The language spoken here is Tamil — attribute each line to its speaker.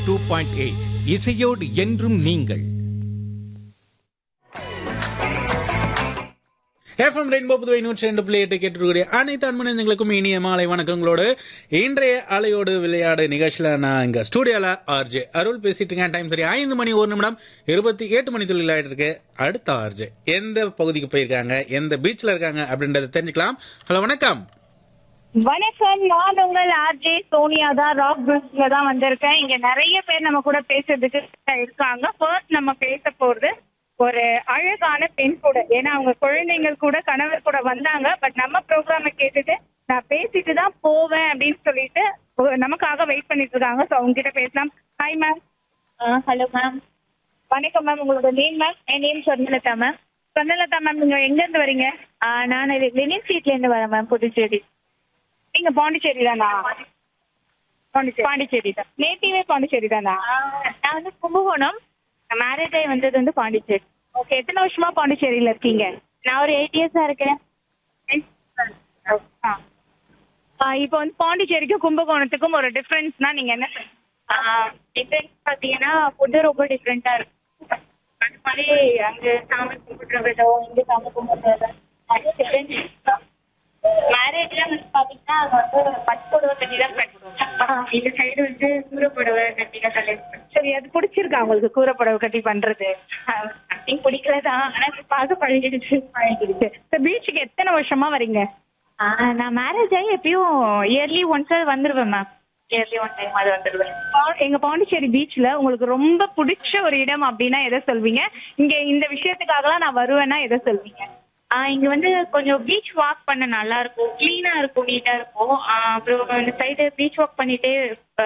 Speaker 1: டூ பாயிண்ட் எயிட் இசையோடு என்றும் நீங்கள் எஃப்எம் ரெயின்போ புதுவை நூற்றி ரெண்டு புள்ளி எட்டு கேட்டுக்கூடிய அனைத்து அன்பனங்களுக்கும் இனிய மாலை வணக்கங்களோடு இன்றைய அலையோடு விளையாடு நிகழ்ச்சியில் நான் இங்க ஸ்டூடியோல ஆர்ஜே அருள் பேசிட்டு இருக்கேன் டைம் சரி ஐந்து மணி ஒரு நிமிடம் இருபத்தி எட்டு மணி தொழில் ஆயிட்டு இருக்கு அடுத்த ஆர்ஜே எந்த பகுதிக்கு போயிருக்காங்க எந்த பீச்ல இருக்காங்க அப்படின்றத தெரிஞ்சுக்கலாம் ஹலோ வணக்கம்
Speaker 2: வணக்கம் நான் உங்கள் ஆர்ஜே சோனியா தான் ராக் குரூப்ல தான் வந்திருக்கேன் இங்க நிறைய பேர் நம்ம கூட பேசுறதுக்கு இருக்காங்க ஃபர்ஸ்ட் நம்ம பேச போறது ஒரு அழகான பெண் கூட ஏன்னா அவங்க குழந்தைங்கள் கூட கணவர் கூட வந்தாங்க பட் நம்ம ப்ரோக்ராம கேட்டுட்டு நான் பேசிட்டு தான் போவேன் அப்படின்னு சொல்லிட்டு ஒ- நமக்காக வெயிட் பண்ணிட்டு இருக்காங்க ஸோ அவங்க கிட்ட பேசலாம் ஹாய் மேம் ஹலோ மேம் வணக்கம் மேம் உங்களோட நேம் மேம் என் name Swarnalatha ma'am Swarnalatha ma'am நீங்க எங்க இருந்து வரீங்க நான் லெனின் ஸ்ட்ரீட்ல இருந்து வரேன் மேம் புதுச்சேரி நீங்க பாண்டிச்சேரி தானா பாண்டிச்சேரி பாண்டிச்சேரி தான் நேட்டிவே பாண்டிச்சேரி தானா நான் வந்து கும்பகோணம் மேரேஜ் ஆகி வந்தது வந்து பாண்டிச்சேரி ஓகே எத்தனை வருஷமா பாண்டிச்சேரியில இருக்கீங்க நான் ஒரு எயிட் இயர்ஸா இருக்கேன் இப்போ வந்து பாண்டிச்சேரிக்கும் கும்பகோணத்துக்கும் ஒரு டிஃபரன்ஸ்னா நீங்க என்ன டிஃபரன்ஸ் பார்த்தீங்கன்னா ஃபுட்டு ரொம்ப டிஃப்ரெண்டா இருக்கும் அது மாதிரி அங்க சாமி கும்பிடுற விதம் இங்க சாமி கும்பிடுறது நிறைய டிஃப்ரென்ஸ் மேரேஜ்ல வந்து பாத்தீங்கன்னா அங்க வந்து பட்டு புடவை கட்டி தான் கட்டுவோம் இந்த சைடு வந்து கூரை புடவை கட்டி தான் கல்யாணம் சரி அது பிடிச்சிருக்கா உங்களுக்கு கூரை புடவை கட்டி பண்றது சம்திங் பிடிக்கல தான் ஆனா இப்ப பார்க்க பழகிடுச்சு பழகிடுச்சு இப்போ பீச்சுக்கு எத்தனை வருஷமா வரீங்க நான் மேரேஜ் ஆகி எப்பயும் இயர்லி ஒன்ஸ் வந்துருவேன் மேம் இயர்லி ஒன் டைம் அது வந்துருவேன் எங்க பாண்டிச்சேரி பீச்ல உங்களுக்கு ரொம்ப பிடிச்ச ஒரு இடம் அப்படின்னா எதை சொல்வீங்க இங்க இந்த விஷயத்துக்காகலாம் நான் வருவேன்னா எதை சொல்வீங்க இங்க வந்து கொஞ்சம் பீச் வாக் பண்ண நல்லா இருக்கும் கிளீனா இருக்கும் நீட்டா இருக்கும் அப்புறம் இந்த சைடு பீச் வாக் பண்ணிட்டே